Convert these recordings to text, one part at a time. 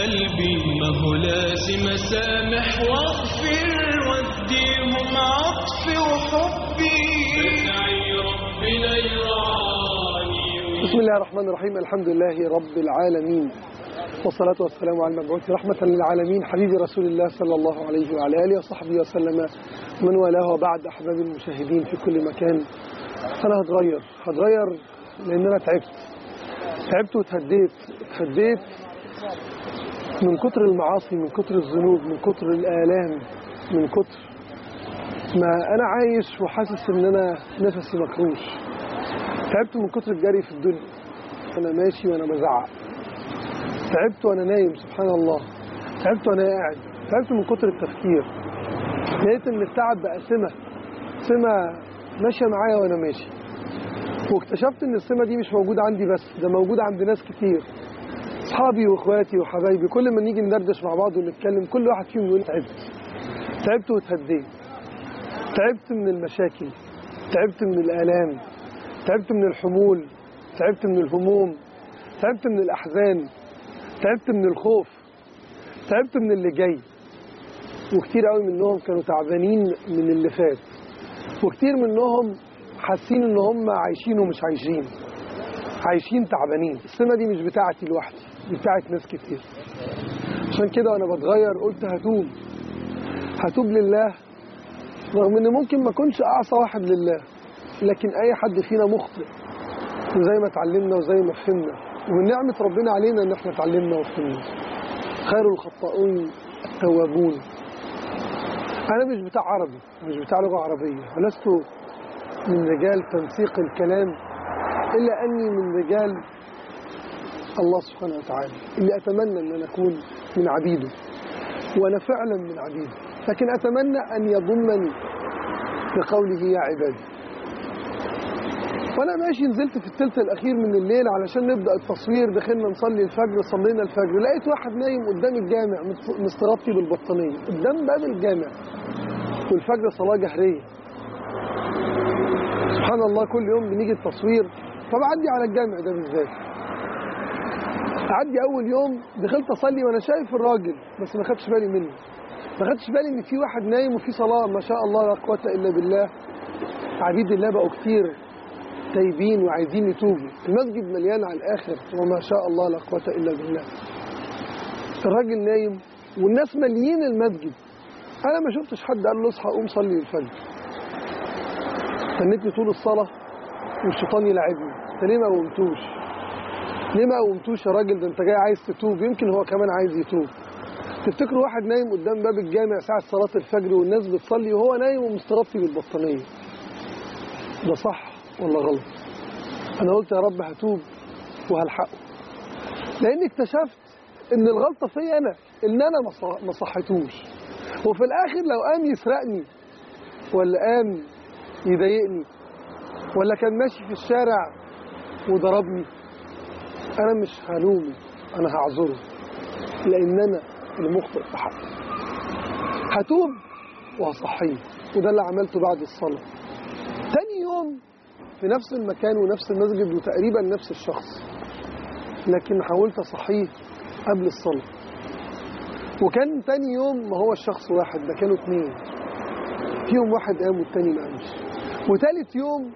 قلبي ما هو لازم اسامح واغفر واديهم عطفي وحبي ادعي ربنا يرعاني بسم الله الرحمن الرحيم الحمد لله رب العالمين والصلاة والسلام على المبعوث رحمة للعالمين حبيبي رسول الله صلى الله عليه وعلى آله وصحبه وسلم من والاه وبعد أحباب المشاهدين في كل مكان أنا هتغير هتغير لأن أنا تعبت تعبت وتهديت اتهديت من كتر المعاصي من كتر الذنوب من كتر الآلام من كتر ما أنا عايش وحاسس إن أنا نفسي مكروش تعبت من كتر الجري في الدنيا أنا ماشي وأنا بزعق تعبت وأنا نايم سبحان الله تعبت وأنا قاعد تعبت من كتر التفكير لقيت إن التعب بقى سمة سمة ماشية معايا وأنا ماشي واكتشفت إن السمة دي مش موجودة عندي بس ده موجودة عند ناس كتير أصحابي وإخواتي وحبايبي كل ما نيجي ندردش مع بعض ونتكلم كل واحد فيهم يقول تعبت تعبت واتهديت تعبت من المشاكل تعبت من الآلام تعبت من الحمول تعبت من الهموم تعبت من الأحزان تعبت من الخوف تعبت من اللي جاي وكتير قوي منهم كانوا تعبانين من اللي فات وكتير منهم حاسين ان هم عايشين ومش عايشين عايشين تعبانين السنة دي مش بتاعتي لوحدي دي بتاعت ناس كتير عشان كده وانا بتغير قلت هتوب هتوب لله رغم ان ممكن ما اكونش اعصى واحد لله لكن اي حد فينا مخطئ وزي ما اتعلمنا وزي ما فهمنا ومن نعمة ربنا علينا ان احنا اتعلمنا وفهمنا خير الخطائون التوابون انا مش بتاع عربي مش بتاع لغة عربية ولست من رجال تنسيق الكلام الا اني من رجال الله سبحانه وتعالى اللي اتمنى ان انا اكون من عبيده وانا فعلا من عبيده لكن اتمنى ان يضمني بقوله يا عبادي وانا ماشي نزلت في الثلث الاخير من الليل علشان نبدا التصوير دخلنا نصلي الفجر صلينا الفجر لقيت واحد نايم قدام الجامع مستغطي بالبطانيه قدام باب الجامع والفجر صلاه جهريه سبحان الله كل يوم بنيجي التصوير فبعدي على الجامع ده بالذات اعدي اول يوم دخلت اصلي وانا شايف الراجل بس ما خدتش بالي منه ما خدتش بالي ان في واحد نايم وفي صلاه ما شاء الله لا قوه الا بالله عبيد الله بقوا كتير تايبين وعايزين يتوبوا المسجد مليان على الاخر وما شاء الله لا قوه الا بالله الراجل نايم والناس مليين المسجد انا ما شفتش حد قال له اصحى قوم صلي الفجر استنيتني طول الصلاه والشيطان يلعبني انت ليه ما قومتوش ليه ما قومتوش يا راجل ده انت جاي عايز تتوب يمكن هو كمان عايز يتوب تفتكروا واحد نايم قدام باب الجامع ساعة صلاة الفجر والناس بتصلي وهو نايم ومستغطي بالبطانية ده صح ولا غلط انا قلت يا رب هتوب وهلحقه لاني اكتشفت ان الغلطة في انا ان انا ما صحيتوش وفي الاخر لو قام يسرقني ولا قام يضايقني ولا كان ماشي في الشارع وضربني انا مش هلومه انا هعذره لان انا المخطئ في حقه هتوب وهصحيه وده اللي عملته بعد الصلاة تاني يوم في نفس المكان ونفس المسجد وتقريبا نفس الشخص لكن حاولت اصحيه قبل الصلاة وكان تاني يوم ما هو الشخص واحد ده كانوا اتنين فيهم واحد قام والتاني ما قامش وتالت يوم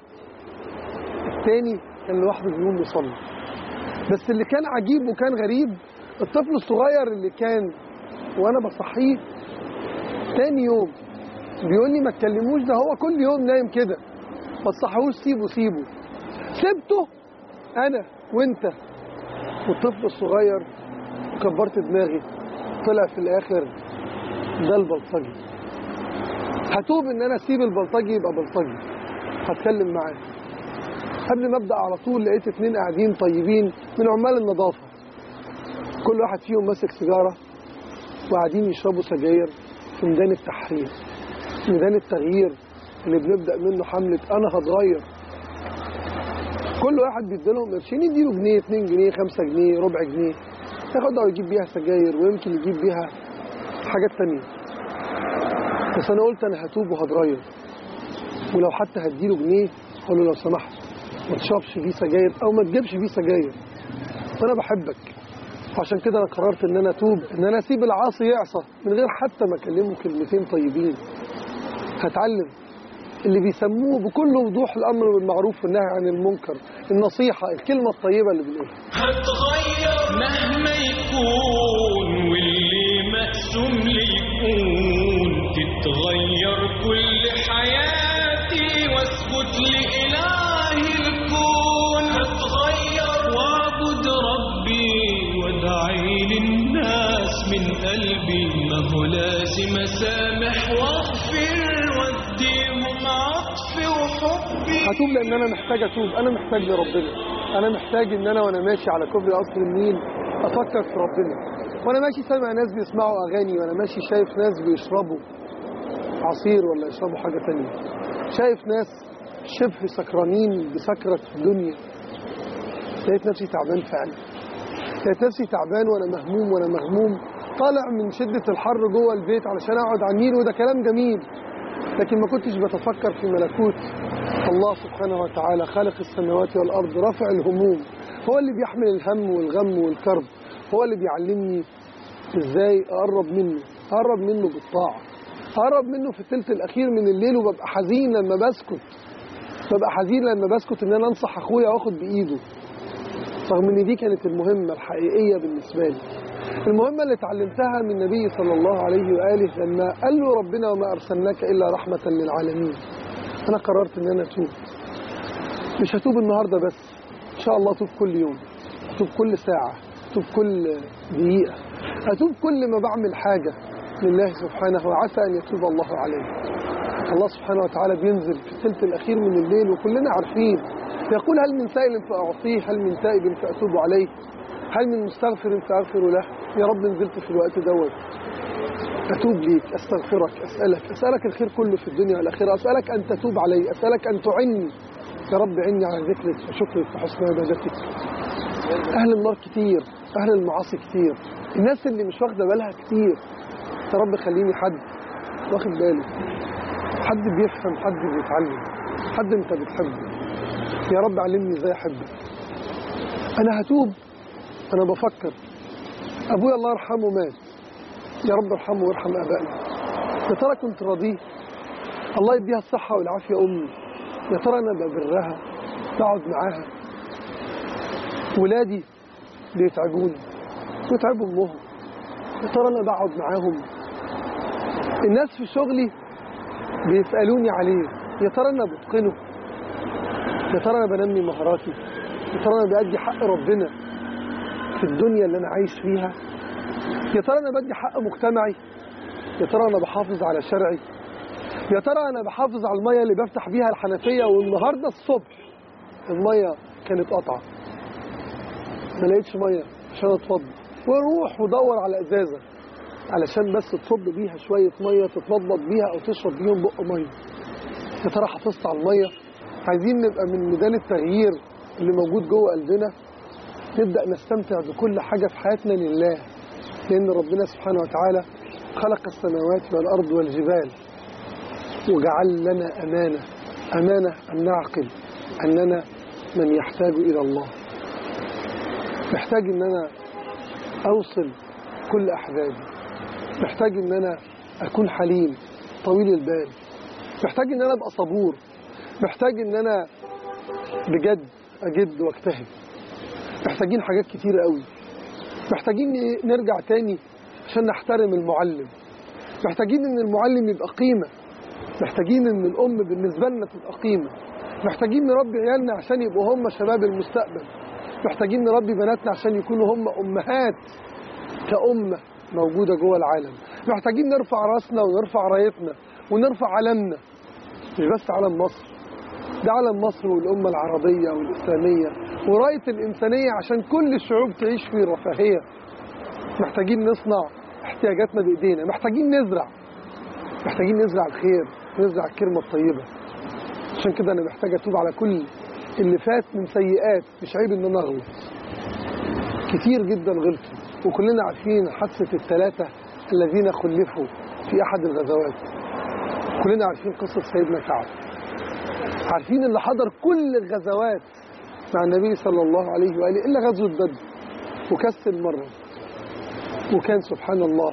التاني كان لوحده بيقوم يصلي بس اللي كان عجيب وكان غريب الطفل الصغير اللي كان وانا بصحيه تاني يوم بيقول لي ما تكلموش ده هو كل يوم نايم كده ما تصحوش سيبه سيبه سبته انا وانت والطفل الصغير وكبرت دماغي طلع في الاخر ده البلطجي هتوب ان انا اسيب البلطجي يبقى بلطجي هتكلم معاه قبل ما ابدا على طول لقيت اتنين قاعدين طيبين من عمال النظافه كل واحد فيهم ماسك سيجاره وقاعدين يشربوا سجاير في ميدان التحرير ميدان التغيير اللي بنبدا منه حمله انا هتغير كل واحد بيديلهم قرشين يديله جنيه 2 جنيه 5 جنيه ربع جنيه ياخدها ويجيب بيها سجاير ويمكن يجيب بيها حاجات تانية بس انا قلت انا هتوب وهتغير ولو حتى هديله جنيه اقول له لو سمحت ما تشربش فيه سجاير او ما تجيبش فيه سجاير انا بحبك عشان كده انا قررت ان انا اتوب ان انا اسيب العاصي يعصى من غير حتى ما اكلمه كلمتين طيبين هتعلم اللي بيسموه بكل وضوح الامر بالمعروف والنهي عن المنكر النصيحه الكلمه الطيبه اللي بنقولها هتغير مهما يكون واللي مقسوم لي يكون تتغير كل حياتي واسجد لإله الكون هتغير واعبد ربي وادعي للناس من قلبي ما هو لازم اسامح واغفر واديهم عطفي وحبي هتوب لان انا محتاج اتوب انا محتاج لربنا انا محتاج ان انا وانا ماشي على كوبري قصر النيل افكر في ربنا وانا ماشي سامع ناس بيسمعوا اغاني وانا ماشي شايف ناس بيشربوا عصير ولا يشربوا حاجه تانية شايف ناس شبه سكرانين بسكرة الدنيا لقيت نفسي تعبان فعلا لقيت نفسي تعبان وانا مهموم وانا مغموم طالع من شدة الحر جوه البيت علشان اقعد على النيل وده كلام جميل لكن ما كنتش بتفكر في ملكوت الله سبحانه وتعالى خالق السماوات والأرض رافع الهموم هو اللي بيحمل الهم والغم والكرب هو اللي بيعلمني ازاي اقرب منه اقرب منه بالطاعة اقرب منه في الثلث الاخير من الليل وببقى حزين لما بسكت ببقى حزين لما بسكت ان انا انصح اخويا واخد بايده رغم ان دي كانت المهمة الحقيقية بالنسبة لي المهمة اللي اتعلمتها من النبي صلى الله عليه وآله لما قال له ربنا وما أرسلناك إلا رحمة للعالمين أنا قررت إن أنا أتوب مش هتوب النهاردة بس إن شاء الله أتوب كل يوم أتوب كل ساعة أتوب كل دقيقة أتوب كل ما بعمل حاجة لله سبحانه وعسى أن يتوب الله عليه الله سبحانه وتعالى بينزل في الثلث الأخير من الليل وكلنا عارفين يقول هل من سائل فأعطيه هل من تائب فأتوب عليه هل من مستغفر فأغفر له يا رب نزلت في الوقت دوت أتوب ليك أستغفرك أسألك أسألك الخير كله في الدنيا والآخرة أسألك أن تتوب علي أسألك أن تعني يا رب عني على ذكرك وشكرك وحسن عبادتك أهل النار كتير أهل المعاصي كتير الناس اللي مش واخدة بالها كتير يا رب خليني حد واخد باله حد بيفهم حد بيتعلم حد انت بتحبه يا رب علمني ازاي احبك انا هتوب انا بفكر ابويا الله يرحمه مات يا رب ارحمه وارحم ابائنا يا ترى كنت راضيه الله يديها الصحه والعافيه امي يا ترى انا ببرها بقعد معاها ولادي بيتعبوني بيتعبوا امهم يا ترى انا بقعد معاهم الناس في شغلي بيسالوني عليه يا ترى انا بتقنه يا ترى انا بنمي مهاراتي يا ترى انا بأدي حق ربنا في الدنيا اللي انا عايش فيها يا ترى انا بدي حق مجتمعي يا ترى انا بحافظ على شرعي يا ترى انا بحافظ على الميه اللي بفتح بيها الحنفيه والنهارده الصبح الميه كانت قطعه ما لقيتش ميه عشان اتفضل واروح ودور على ازازه علشان بس تصب بيها شويه ميه تتمضمض بيها او تشرب بيهم بق ميه يا ترى حافظت على الميه عايزين نبقى من ميدان التغيير اللي موجود جوه قلبنا نبدأ نستمتع بكل حاجة في حياتنا لله لأن ربنا سبحانه وتعالى خلق السماوات والأرض والجبال وجعل لنا أمانة أمانة أن نعقل أننا من يحتاج إلى الله محتاج أن أنا أوصل كل أحبابي محتاج أن أنا أكون حليم طويل البال محتاج أن أنا أبقى صبور محتاج أن أنا بجد أجد واجتهد محتاجين حاجات كتير قوي محتاجين نرجع تاني عشان نحترم المعلم محتاجين ان المعلم يبقى قيمة محتاجين ان الام بالنسبة لنا تبقى قيمة محتاجين نربي عيالنا عشان يبقوا هم شباب المستقبل محتاجين نربي بناتنا عشان يكونوا هم امهات كأمة موجودة جوه العالم محتاجين نرفع راسنا ونرفع رايتنا ونرفع علمنا مش بس علم مصر ده علم مصر والأمة العربية والإسلامية وراية الإنسانية عشان كل الشعوب تعيش في رفاهية محتاجين نصنع احتياجاتنا بإيدينا محتاجين نزرع محتاجين نزرع الخير نزرع الكلمة الطيبة عشان كده أنا محتاج أتوب على كل اللي فات من سيئات مش عيب إن أنا أغلط كتير جدا غلطوا وكلنا عارفين حادثة الثلاثة الذين خلفوا في أحد الغزوات كلنا عارفين قصة سيدنا كعب عارفين اللي حضر كل الغزوات مع النبي صلى الله عليه وآله إلا غزوة بدر وكسل مرة وكان سبحان الله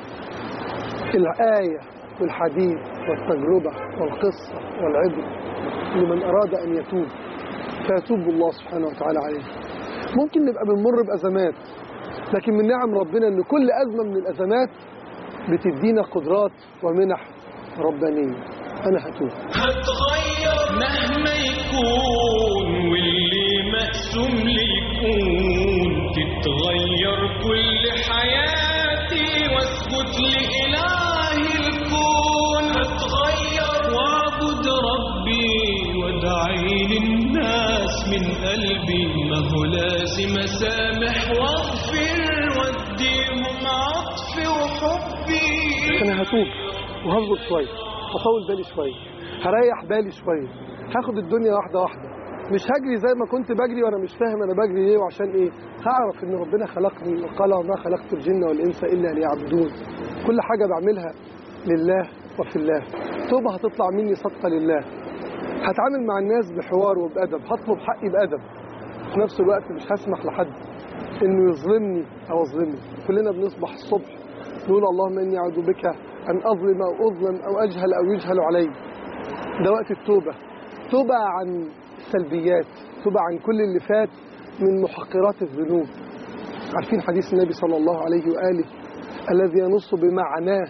الآية والحديث والتجربة والقصة والعبرة لمن أراد أن يتوب فيتوب الله سبحانه وتعالى عليه ممكن نبقى بنمر بأزمات لكن من نعم ربنا أن كل أزمة من الأزمات بتدينا قدرات ومنح ربانية أنا هتوب هتغير مهما يكون واللي مقسوم لي يكون تتغير كل حياتي واسجد لإله الكون هتغير واعبد ربي وادعي للناس من قلبي ما هو لازم اسامح واغفر واديهم عطفي وحبي أنا هتوب وهصبر شوية هطول بالي شوية هريح بالي شوية هاخد الدنيا واحدة واحدة مش هجري زي ما كنت بجري وانا مش فاهم انا بجري ليه وعشان ايه هعرف ان ربنا خلقني وقال وما خلقت الجن والانس الا ليعبدون كل حاجة بعملها لله وفي الله توبة هتطلع مني صدقة لله هتعامل مع الناس بحوار وبأدب هطلب حقي بأدب في نفس الوقت مش هسمح لحد انه يظلمني او اظلمه كلنا بنصبح الصبح نقول اللهم اني اعوذ بك ان اظلم او اظلم او اجهل او يجهل علي ده وقت التوبه توبه عن السلبيات توبه عن كل اللي فات من محقرات الذنوب عارفين حديث النبي صلى الله عليه واله الذي ينص بمعناه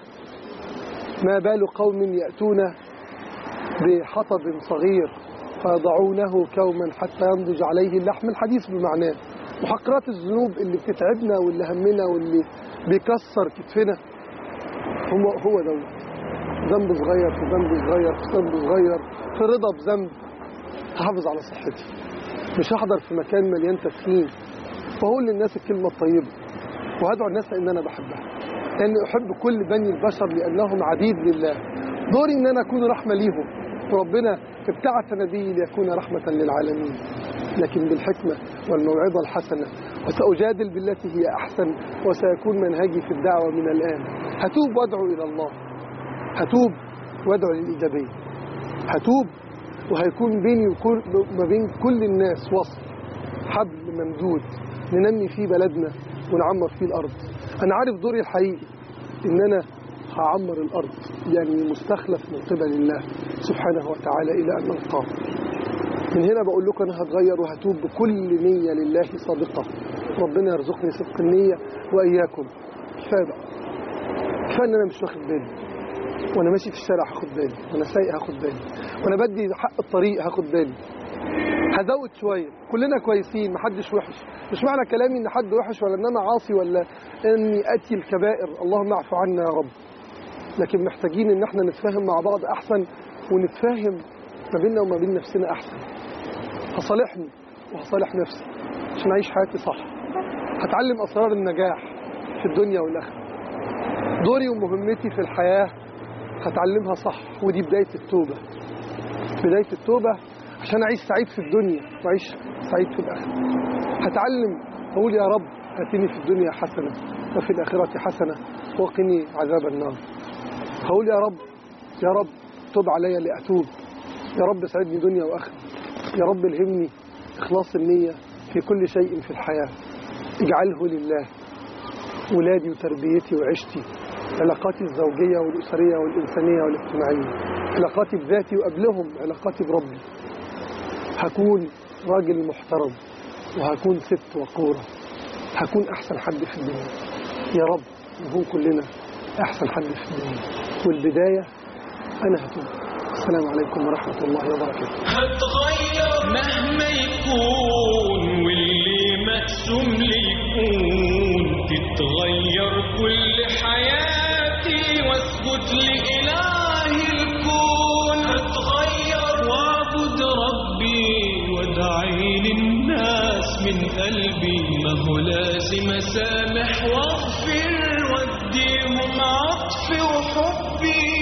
ما بال قوم ياتون بحطب صغير فيضعونه كوما حتى ينضج عليه اللحم الحديث بمعناه محقرات الذنوب اللي بتتعبنا واللي همنا واللي بيكسر كتفنا هو هو دوت ذنب صغير في ذنب صغير في ذنب صغير في رضا بذنب هحافظ على صحتي مش هحضر في مكان مليان تدخين وهقول للناس الكلمة الطيبة وهدعو الناس لأن أنا بحبها لأن أحب كل بني البشر لأنهم عبيد لله دوري إن أنا أكون رحمة ليهم وربنا ابتعث نبي ليكون رحمة للعالمين لكن بالحكمة والموعظة الحسنة وسأجادل بالتي هي أحسن وسيكون منهجي في الدعوة من الآن هتوب وادعو إلى الله هتوب وادعو للإيجابية هتوب وهيكون بيني وما بين كل الناس وصل حبل ممدود ننمي فيه بلدنا ونعمر فيه الأرض أنا عارف دوري الحقيقي إن أنا هعمر الأرض يعني مستخلف من قبل الله سبحانه وتعالى إلى أن نلقاه من هنا بقول لكم أنا هتغير وهتوب بكل نية لله صادقة ربنا يرزقني صدق النية وإياكم كفاية بقى كفاية إن أنا مش واخد بالي وأنا ماشي في الشارع هاخد بالي وأنا سايق هاخد بالي وأنا بدي حق الطريق هاخد بالي هزود شوية كلنا كويسين محدش وحش مش معنى كلامي ان حد وحش ولا ان انا عاصي ولا اني اتي الكبائر اللهم اعف عنا يا رب لكن محتاجين ان احنا نتفاهم مع بعض احسن ونتفاهم ما بيننا وما بين نفسنا احسن هصالحني وهصالح نفسي عشان اعيش حياتي صح هتعلم اسرار النجاح في الدنيا والاخره دوري ومهمتي في الحياه هتعلمها صح ودي بدايه التوبه بدايه التوبه عشان اعيش سعيد في الدنيا واعيش سعيد في الاخره هتعلم اقول يا رب اتني في الدنيا حسنه وفي الاخره حسنه وقني عذاب النار هقول يا رب يا رب تب علي لاتوب يا رب سعدني دنيا واخره يا رب الهمني اخلاص النيه في كل شيء في الحياه اجعله لله ولادي وتربيتي وعيشتي علاقاتي الزوجيه والاسريه والانسانيه والاجتماعيه علاقاتي بذاتي وقبلهم علاقاتي بربي هكون راجل محترم وهكون ست وقورة هكون أحسن حد في الدنيا يا رب نكون كلنا أحسن حد في الدنيا والبداية أنا هتوب السلام عليكم ورحمة الله وبركاته هتغير مهما يكون واللي مقسوم لي يكون تتغير كل حياتي واسجد لإله الكون هتغير واعبد ربي وادعي للناس من قلبي ما هو لازم اسامح واغفر واديهم عطفي وحبي